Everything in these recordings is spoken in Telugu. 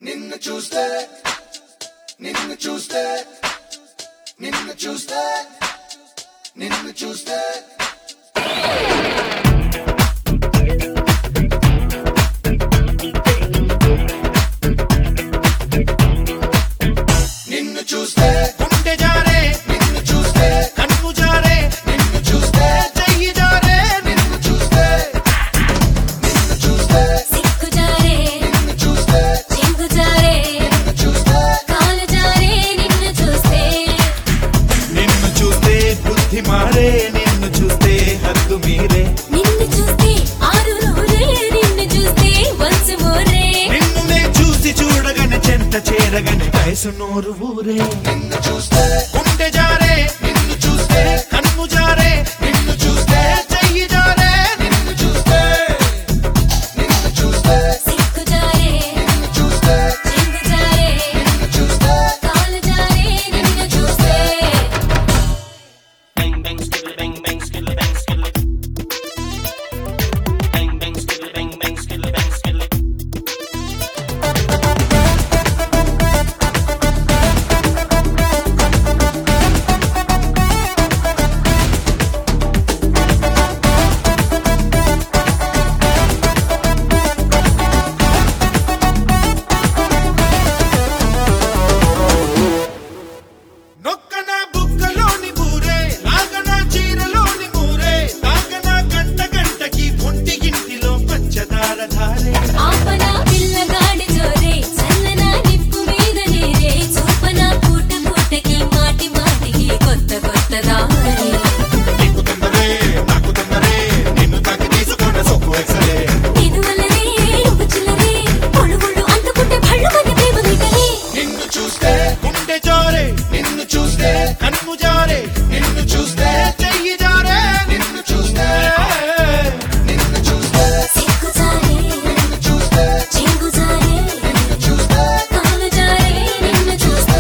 నిన్ను చూస్తే నిన్ను చూస్తే నిన్ను చూస్తే నిన్ను చూస్తే నిన్ను చూస్తే గుండె జారే నిన్ను చూస్తే కన్ను జారే నిన్ను చూస్తే చెయ్యి జారే నిన్ను చూస్తే నిన్ను చూస్తే సిక్కు జారే నిన్ను చూస్తే చింగు జారే నిన్ను చూస్తే కాలు జారే నిన్ను చూస్తే నిన్ను చూస్తే బుద్ధి మారే నిన్ను చూస్తే హద్దు మీరే నిన్ను చూస్తే ఆరు నూరే నిన్ను చూస్తే వన్స్ మోరే నిన్ను నే చూసి చూడగానే చెంత చేరగానే వయసు నోరు ఊరే నిన్ను చూస్తే గుండె జారే నిన్ను చూస్తే కన్ను జారే నిన్ను చూస్తే చెయ్యి జారే నిన్ను చూస్తే నిన్ను చూస్తే సిక్కు జారే నిన్ను చూస్తే చింగు జారే నిన్ను చూస్తే కాలు జారే నిన్ను చూస్తే Bang bang skittle bang bang skittle bang skittle. Bang bang skittle bang bang skittle bang skittle. నొక్కన బుక్కలోని బూరే లాగన చీరలోని మూరే తాగన గంట గంటకి ఒంటి గింటిలో పంచదార ధారే ఆపన పిల్లగాడి జోరే చల్లన నిప్పు మీద నీరే చూపన పూట పూటకి మాటి మాటికి కొత్త కొత్త దారి నీకు తొందరే నాకు తొందరే నిన్ను తాకి తీసుకున్న సొక్కు ఎక్సలే ఇదువలనే ఉచిలనే పొడుగుళ్ళు అందుకుంటే భళ్ళు మంది ప్రేమ నీకనే నిన్ను చూస్తే గుండె జారే నిన్ను చూస్తే కన్ను జారే నిన్ను చూస్తే చెయ్యి జారే నిన్ను చూస్తే నిన్ను చూస్తే సిక్కు జారే నిన్ను చూస్తే చింగు జారే నిన్ను చూస్తే కాలు జారే నిన్ను చూస్తే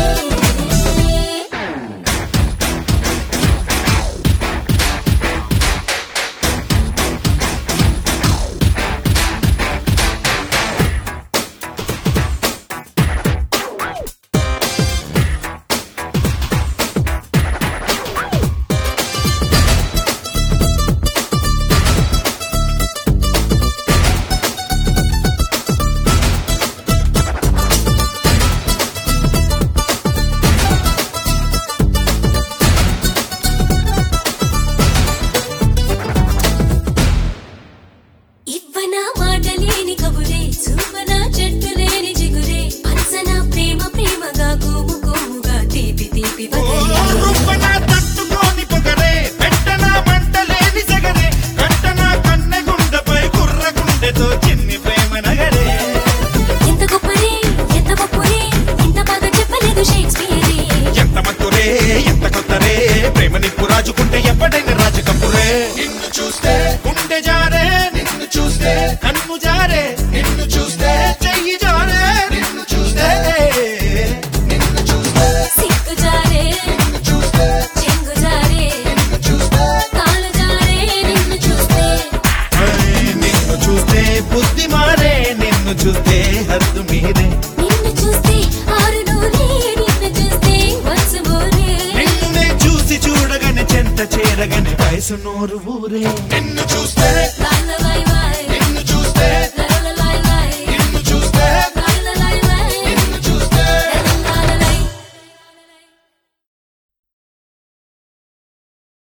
ఇవ్వన మాట లేని కబురే చూపన చెట్టు లేని జిగురే పంచన ప్రేమ ప్రేమగా గోము గోముగా తీపి తీపి బదలే రుబ్బన తట్టుకోని పొగరే పెట్టన మంటలేని సగరే కట్టన కన్నె గుండెపై కుర్ర గుండెతో చిన్ని ప్రేమ నగరే ఎంత గొప్పరే ఎంత గొప్పరే ఇంత బాగా చెప్పలేదు షేక్స్పియరే ఎంత మత్తురే ఎంత కొత్తరే ప్రేమ నిప్పు రాజుకుంటే ఎప్పటైనా రాజకప్పురే నిన్ను చూస్తే గుండె జారే నిన్ను చూస్తే కన్ను జారే నిన్ను చూస్తే చెయ్యి జారే నిన్ను చూస్తే నిన్ను చూస్తే సిక్కు జారే నిన్ను చూస్తే చెంగు జారే నిన్ను చూస్తే కాలు జారే నిన్ను చూస్తే ఐ, నిన్ను చూస్తే బుద్ధి మారే నిన్ను చూస్తే హద్దు మీరే నిన్ను చూస్తే ఆరు నూరే నిన్ను చూస్తే వన్స్ మోరే నిన్ను నే చూసి చూడగానే చెంత చేరగానే వయసు నోరు ఊరే నిన్ను చూస్తే బాయ్ బాయ్ బాయ్ నిన్ను చూస్తే లా